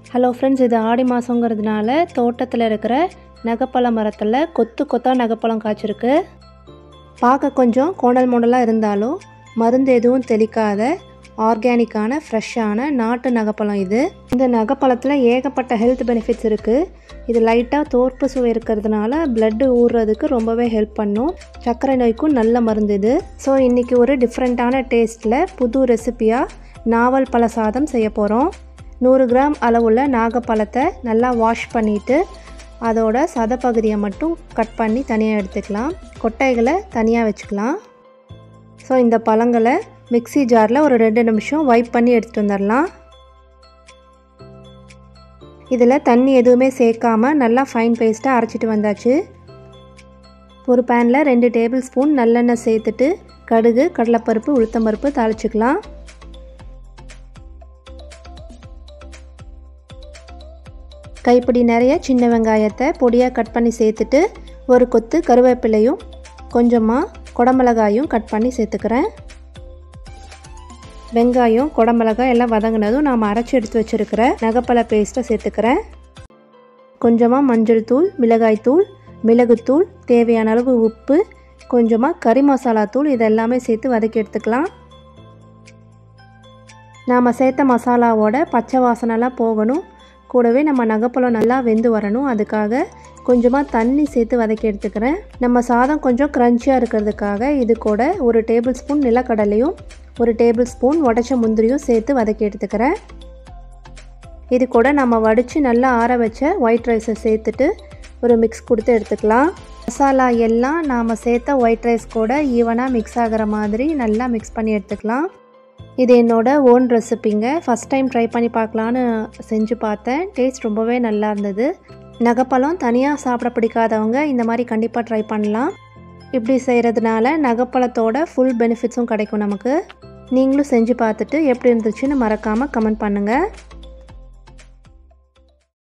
hello friends இது ஆடி மாதங்கிறதுனால தோட்டத்தில் இருக்கிற நகைப்பழ மரத்தில் கொத்து கொத்தாக நகைப்பழம் காய்ச்சிருக்கு பார்க்க கொஞ்சம் கோணல் மோடலாக இருந்தாலும் மருந்து எதுவும் தெளிக்காத ஆர்கானிக்கான ஃப்ரெஷ்ஷான நாட்டு நகைப்பழம் இது இந்த நகைப்பழத்தில் ஏகப்பட்ட ஹெல்த் பெனிஃபிட்ஸ் இருக்குது இது லைட்டாக தோற்பு சுவை இருக்கிறதுனால பிளட்டு ஊறுறதுக்கு ரொம்பவே ஹெல்ப் பண்ணும் சர்க்கரை நோய்க்கும் நல்ல மருந்து இது ஸோ இன்றைக்கி ஒரு டிஃப்ரெண்ட்டான டேஸ்ட்டில் புது ரெசிபியாக நாவல் பழ சாதம் செய்ய போகிறோம் நூறு கிராம் அளவுள்ள நாகப்பழத்தை நல்லா வாஷ் பண்ணிவிட்டு அதோட சதப்பகுதியை மட்டும் கட் பண்ணி தனியாக எடுத்துக்கலாம் கொட்டைகளை தனியாக வச்சுக்கலாம் ஸோ இந்த பழங்களை மிக்ஸி ஜாரில் ஒரு ரெண்டு நிமிஷம் வைப் பண்ணி எடுத்துகிட்டு வந்துடலாம் இதில் தண்ணி எதுவுமே சேர்க்காம நல்லா ஃபைன் பேஸ்ட்டாக அரைச்சிட்டு வந்தாச்சு ஒரு பேனில் ரெண்டு டேபிள் ஸ்பூன் நல்லெண்ணெய் சேர்த்துட்டு கடுகு கடலைப்பருப்பு உளுத்தம்பருப்பு தாளிச்சுக்கலாம் கைப்பிடி நிறைய சின்ன வெங்காயத்தை பொடியாக கட் பண்ணி சேர்த்துட்டு ஒரு கொத்து கருவேப்பிலையும் கொஞ்சமாக குடமிளகாயும் கட் பண்ணி சேர்த்துக்கிறேன் வெங்காயம் குடமிளகாய் எல்லாம் வதங்கினதும் நாம் அரைச்சி எடுத்து வச்சுருக்கிற நகைப்பழ பேஸ்ட்டை சேர்த்துக்கிறேன் கொஞ்சமாக மஞ்சள் தூள் மிளகாய் தூள் மிளகுத்தூள் தேவையான அளவு உப்பு கொஞ்சமாக கறி மசாலா தூள் இதெல்லாமே சேர்த்து வதக்கி எடுத்துக்கலாம் நாம் சேர்த்த மசாலாவோட பச்சை வாசனைலாம் போகணும் கூடவே நம்ம நகைப்பழம் நல்லா வெந்து வரணும் அதுக்காக கொஞ்சமாக தண்ணி சேர்த்து வதக்கி எடுத்துக்கிறேன் நம்ம சாதம் கொஞ்சம் க்ரன்ச்சியாக இருக்கிறதுக்காக இது கூட ஒரு டேபிள் ஸ்பூன் நிலக்கடலையும் ஒரு டேபிள் ஸ்பூன் உடச்ச முந்திரியும் சேர்த்து வதக்கி எடுத்துக்கிறேன் இது கூட நம்ம வடித்து நல்லா ஆற வச்ச ஒயிட் ரைஸை சேர்த்துட்டு ஒரு மிக்ஸ் கொடுத்து எடுத்துக்கலாம் மசாலா எல்லாம் நாம் சேர்த்த ஒயிட் ரைஸ் கூட ஈவனாக மிக்ஸ் ஆகிற மாதிரி நல்லா மிக்ஸ் பண்ணி எடுத்துக்கலாம் இது என்னோட ஓன் ரெசிப்பிங்க ஃபஸ்ட் டைம் ட்ரை பண்ணி பார்க்கலான்னு செஞ்சு பார்த்தேன் டேஸ்ட் ரொம்பவே நல்லா இருந்தது நகைப்பழம் தனியாக சாப்பிட பிடிக்காதவங்க இந்த மாதிரி கண்டிப்பாக ட்ரை பண்ணலாம் இப்படி செய்கிறதுனால நகைப்பழத்தோட ஃபுல் பெனிஃபிட்ஸும் கிடைக்கும் நமக்கு நீங்களும் செஞ்சு பார்த்துட்டு எப்படி இருந்துச்சுன்னு மறக்காமல் கமெண்ட் பண்ணுங்கள்